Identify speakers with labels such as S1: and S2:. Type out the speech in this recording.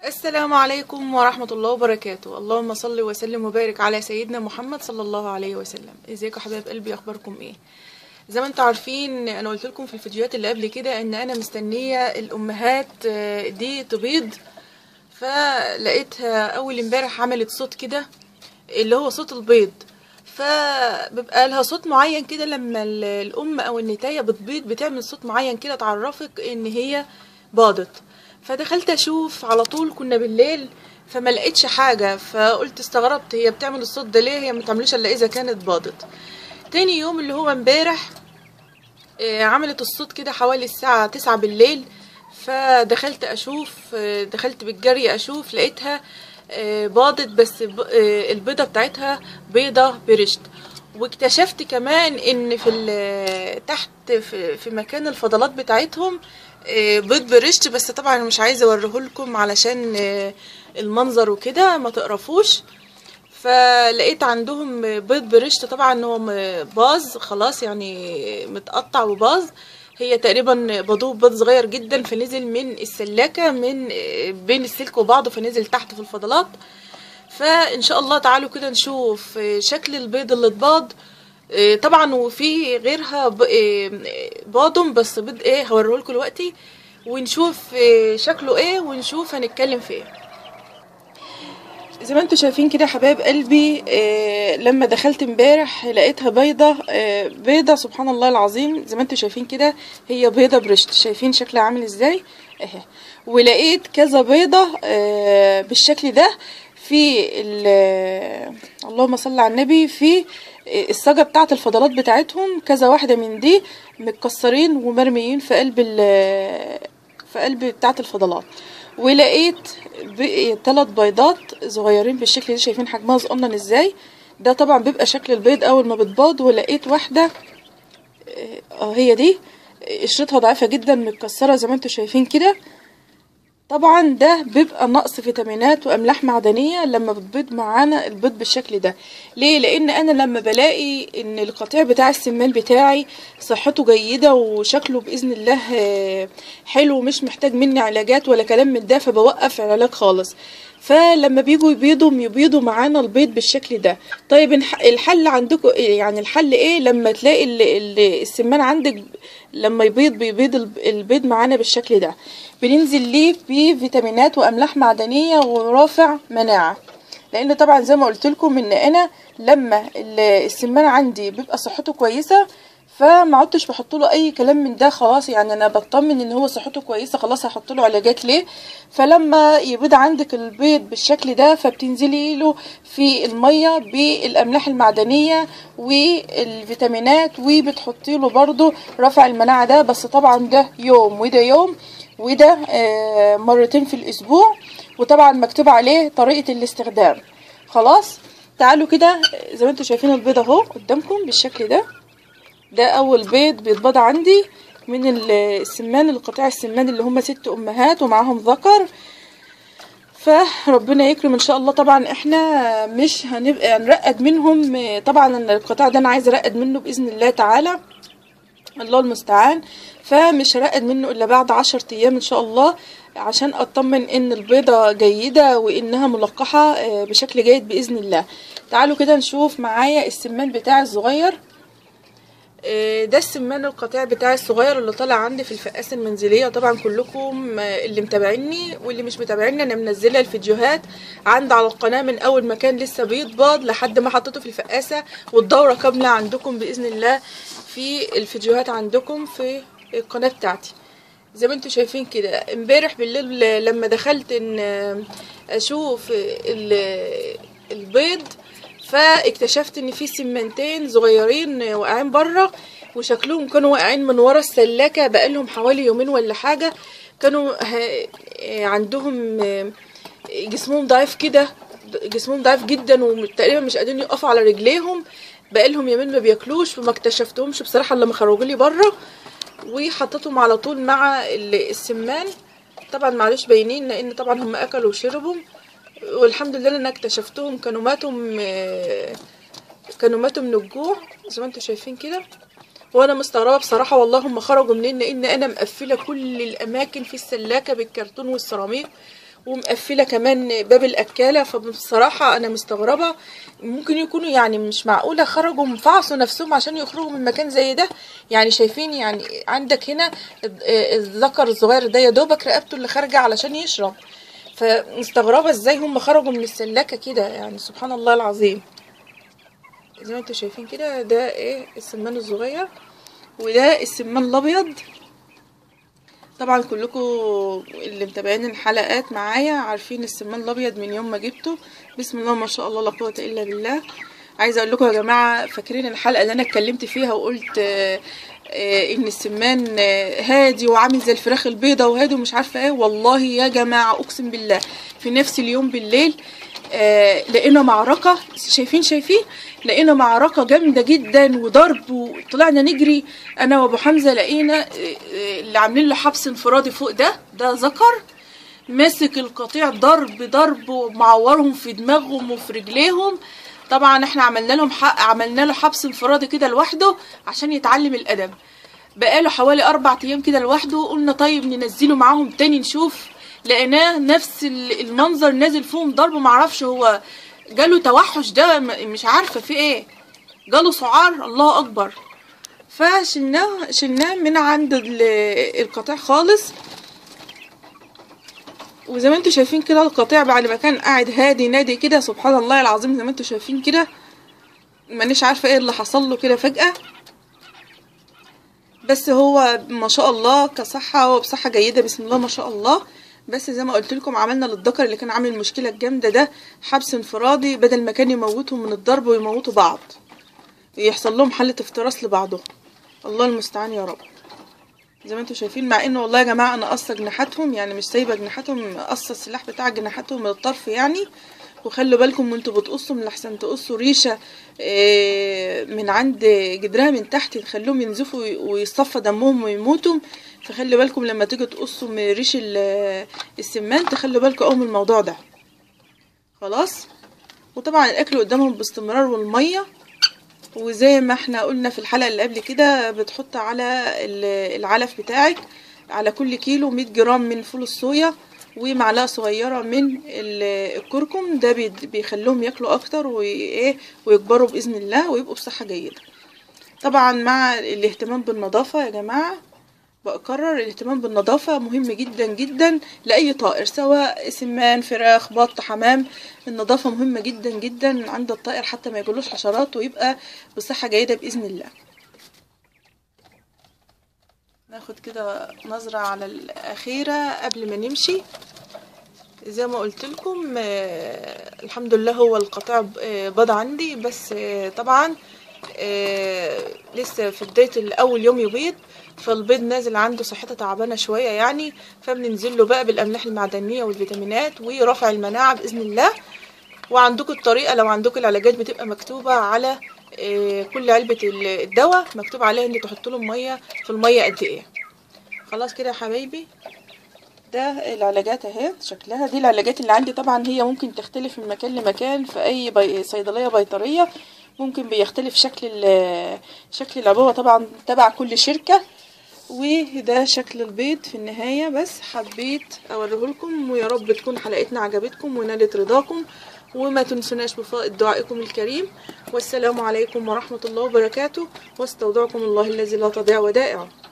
S1: السلام عليكم ورحمة الله وبركاته اللهم صل وسلم وبارك على سيدنا محمد صلى الله عليه وسلم ازيكم يا حبايب قلبي اخباركم ايه زي ما انتم عارفين انا قلت لكم في الفيديوهات اللي قبل كده ان انا مستنية الامهات آه، دي تبيض فلقيتها اول امبارح عملت صوت كده اللي هو صوت البيض فبيبقى لها صوت معين كده لما ال- الام او النتايه بتبيض بتعمل صوت معين كده تعرفك ان هي باضت فدخلت اشوف على طول كنا بالليل فما لقيتش حاجه فقلت استغربت هي بتعمل الصوت ده ليه هي ما بتعملوش الا اذا كانت باضت تاني يوم اللي هو امبارح آه، عملت الصوت كده حوالي الساعة تسعة بالليل فدخلت أشوف آه، دخلت بالجري أشوف لقيتها آه، باضت بس ب- آه، البيضة بتاعتها بيضة برشت واكتشفت كمان ان في ال- تحت في, في مكان الفضلات بتاعتهم آه، بيض برشت بس طبعا مش عايزه اوريه لكم علشان آه، المنظر وكده ما تقرفوش فلقيت عندهم بيض برشت طبعا هو م- باظ خلاص يعني متقطع وباظ هي تقريبا بضوه بيض صغير جدا فنزل من السلاكة من بين السلك وبعضه فنزل تحت في الفضلات فان شاء الله تعالوا كده نشوف شكل البيض اللي اتباض إيه، طبعا وفي غيرها ب- إيه، باضم بس بيض ايه هوريهولكوا دلوقتي ونشوف إيه، شكله ايه ونشوف هنتكلم في ايه زي ما انتوا شايفين كده يا حبايب قلبي آه لما دخلت امبارح لقيتها بيضة آه بيضة سبحان الله العظيم زي ما انتوا شايفين كده هي بيضة برشت شايفين شكلها عامل ازاي اهي ولقيت كذا بيضة آه بالشكل ده في ال- اللهم صل على النبي في الصاجة بتاعة الفضلات بتاعتهم كذا واحدة من دي متكسرين ومرميين في قلب ال- في قلب بتاعة الفضلات ولقيت ثلاث بيضات صغيرين بالشكل ده شايفين حجمها صغنن ازاي ده طبعا بيبقى شكل البيض اول ما بتباض ولقيت واحده اه هي دي قشرتها ضعيفه جدا متكسره زي ما انتوا شايفين كده طبعا ده بيبقى نقص فيتامينات واملاح معدنيه لما بتبيض معانا البيض بالشكل ده ليه لان انا لما بلاقي ان القطيع بتاع السمان بتاعي صحته جيده وشكله باذن الله آه، حلو ومش محتاج مني علاجات ولا كلام من ده فبوقف العلاج خالص فلما بيجوا يبيضوا يبيضوا معانا البيض بالشكل ده طيب الح- الحل عندكم إيه؟ يعني الحل ايه لما تلاقي ال- ال- السمان عندك لما يبيض بيبيض الب- البيض معانا بالشكل ده بننزل ليه بفيتامينات واملاح معدنيه ورافع مناعه لان طبعا زي ما قلت لكم ان انا لما ال- السمان عندي بيبقى صحته كويسه فما عدتش بحط له اي كلام من ده خلاص يعني انا بطمن ان هو صحته كويسه خلاص هحط له علاجات ليه فلما يبيض عندك البيض بالشكل ده فبتنزلي له في الميه بالاملاح المعدنيه والفيتامينات وبتحطي له برده رفع المناعه ده بس طبعا ده يوم وده يوم وده آه، مرتين في الاسبوع وطبعا مكتوب عليه طريقه الاستخدام خلاص تعالوا كده زي ما انتوا شايفين البيض اهو قدامكم بالشكل ده ده اول بيض بيتبض عندي من ال- السمان القطاع السمان اللي هم ست امهات ومعاهم ذكر فربنا يكرم ان شاء الله طبعا احنا مش هنبقى نرقد منهم طبعا القطاع ده انا عايزه ارقد منه باذن الله تعالى الله المستعان فمش هرقد منه الا بعد عشر ايام ان شاء الله عشان اطمن ان البيضة جيدة وانها ملقحة آه، بشكل جيد باذن الله تعالوا كده نشوف معايا السمان بتاعي الصغير آه، ده السمان القطيع بتاعي الصغير اللي طالع عندي في الفقاسة المنزلية طبعا كلكم آه، اللي متابعيني واللي مش متابعيني انا منزله الفيديوهات عندي على القناة من اول ما كان لسه بيتباض لحد ما حطيته في الفقاسة والدورة كاملة عندكم باذن الله في الفيديوهات عندكم في القناة بتاعتي زي ما انتوا شايفين كده امبارح بالليل لما دخلت ان اشوف ال- البيض فاكتشفت ان في سمنتين صغيرين واقعين بره وشكلهم كانوا واقعين من ورا السلاكه بقالهم حوالي يومين ولا حاجه كانوا ه- عندهم جسمهم ضعيف كده جسمهم ضعيف جدا وتقريبا مش قادرين يقفوا على رجليهم بقالهم يومين ما بياكلوش وما اكتشفتهمش بصراحه الا لما خرجوا لي بره وحطيتهم على طول مع ال- السمان طبعا معلش باينين لان طبعا هم اكلوا وشربوا والحمد لله ان انا اكتشفتهم كانوا ماتوا م- كانوا ماتوا من الجوع زي ما انتوا شايفين كده وانا مستغربه بصراحه والله هم خرجوا منين لان انا مقفله كل الاماكن في السلاكه بالكرتون والسيراميك ومقفله كمان باب الاكاله فبصراحه انا مستغربه ممكن يكونوا يعني مش معقوله خرجوا مفعصوا نفسهم عشان يخرجوا من مكان زي ده يعني شايفين يعني عندك هنا الد- الذكر الصغير ده يا دوبك رقبته اللي خارجه علشان يشرب فمستغربه ازاي هم خرجوا من السلاكه كده يعني سبحان الله العظيم زي ما انتوا شايفين كده ده ايه السمان الصغير وده السمان الابيض طبعا كلكم اللي متابعين الحلقات معايا عارفين السمان الابيض من يوم ما جبته بسم الله ما شاء الله لا قوه الا بالله عايزه اقول لكم يا جماعه فاكرين الحلقه اللي انا اتكلمت فيها وقلت آه، آه، ان السمان آه، هادي وعامل زي الفراخ البيضه وهادي ومش عارفه ايه والله يا جماعه اقسم بالله في نفس اليوم بالليل آه لقينا معركة شايفين شايفين لقينا معركة جامدة جدا وضرب وطلعنا نجري أنا وأبو حمزة لقينا آه، آه، اللي عاملين له حبس انفرادي فوق ده ده ذكر ماسك القطيع ضرب ضرب ومعورهم في دماغهم وفي رجليهم طبعا احنا عملنا لهم حق عملنا له حبس انفرادي كده لوحده عشان يتعلم الادب بقاله حوالي اربع ايام كده لوحده قلنا طيب ننزله معاهم تاني نشوف لقيناه نفس ال- المنظر نازل فيهم ضرب معرفش هو جاله توحش ده م- مش عارفه في ايه جاله سعار الله اكبر فشلناه شلناه من عند ال- القطيع خالص وزي ما انتوا شايفين كده القطيع بعد ما كان قاعد هادي نادي كده سبحان الله العظيم زي ما انتوا شايفين كده مانيش عارفه ايه اللي حصل له كده فجأة بس هو ما شاء الله كصحة هو بصحة جيدة بسم الله ما شاء الله بس زي ما قلت لكم عملنا للذكر اللي كان عامل المشكلة الجامدة ده حبس انفرادي بدل ما كان يموتهم من الضرب ويموتوا بعض يحصل لهم حالة افتراس لبعضهم الله المستعان يا رب زي ما انتوا شايفين مع انه والله يا جماعه انا قصه جناحاتهم يعني مش سايبه جناحاتهم قصه السلاح بتاع جناحاتهم من الطرف يعني وخلوا بالكم وانتوا بتقصوا من لحسن تقصوا ريشه آه، من عند جدرها من تحت تخلوهم ينزفوا وي- ويصفى دمهم ويموتوا فخلوا بالكم لما تيجوا تقصوا من ريش ال- السمان تخلوا بالكم قوي من الموضوع ده خلاص وطبعا الاكل قدامهم باستمرار والميه وزي ما احنا قلنا في الحلقة اللي قبل كده بتحط على ال- العلف بتاعك على كل كيلو 100 جرام من فول الصويا ومعلقة صغيرة من ال- الكركم ده بيد- بيخليهم ياكلوا اكتر وايه ويكبروا بإذن الله ويبقوا بصحة جيدة طبعا مع الاهتمام بالنظافة يا جماعة بكرر الاهتمام بالنظافة مهم جدا جدا لأي طائر سواء سمان فراخ بط حمام النظافة مهمة جدا جدا عند الطائر حتى ما يجيلوش حشرات ويبقى بصحة جيدة بإذن الله ناخد كده نظرة على الأخيرة قبل ما نمشي زي ما قلت لكم آه، الحمد لله هو القطيع ب- آه، بيض عندي بس آه، طبعا آه، لسه في بداية الأول يوم يبيض فالبيض نازل عنده صحته تعبانة شوية يعني فبننزل له بقى بالأملاح المعدنية والفيتامينات ورفع المناعة بإذن الله وعندكم الطريقة لو عندكم العلاجات بتبقى مكتوبة على آه، كل علبة ال- الدواء مكتوب عليها ان تحطوا لهم مية في المية قد ايه خلاص كده يا حبايبي ده العلاجات اهي شكلها دي العلاجات اللي عندي طبعا هي ممكن تختلف من مكان لمكان في اي بي... صيدليه بيطريه ممكن بيختلف شكل ال... شكل العبوه طبعا تبع كل شركه وده شكل البيض في النهايه بس حبيت اوريه لكم ويا رب تكون حلقتنا عجبتكم ونالت رضاكم وما تنسوناش بفائض دعائكم الكريم والسلام عليكم ورحمه الله وبركاته واستودعكم الله الذي لا تضيع ودائعه